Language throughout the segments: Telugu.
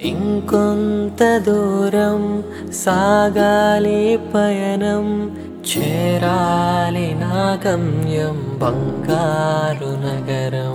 ఇంకొంత దూరం సాగాలి పయనం చేరాలి నా గమ్యం బంగారు నగరం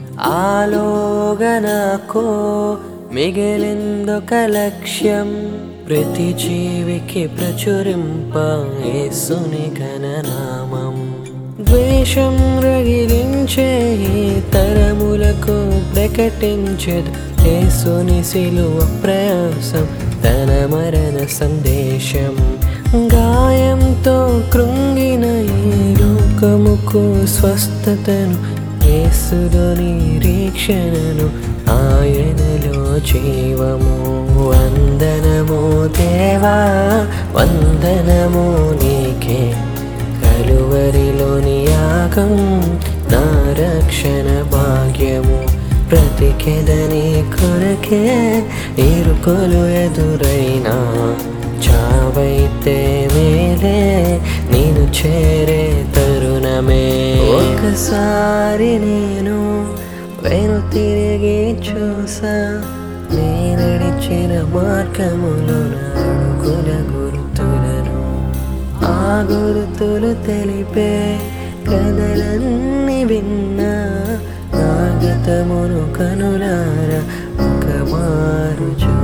ఆలోగనకో మిగిలిందొక లక్ష్యం ప్రతి జీవికి ప్రచురింప యేసుని ఘననామం ద్వేషం రగిలించే ఈ తరములకు ప్రకటించదు యేసుని సిలువ ప్రయాసం తన మరణ సందేశం గాయంతో కృంగిన ఈ లోకముకు స్వస్థతను యేసులో నిరీక్షణను ఆయనలో జీవము వందనము దేవా వందనము నీకే కలువరిలోని యాగం నా రక్షణ భాగ్యము బ్రతికెదని కొరకే ఇరుకులు ఎదురైనా చావైతే మేలే నేను చేరే తరుణమే ఒకసారి నేను వెను తిరిగి చూసా నీ నడిచిన మార్గములో అడుగుల గుర్తులను ఆ గుర్తులు తెలిపే కథలన్నీ విన్నా నా గతమును కనులార ఒక మారు చూ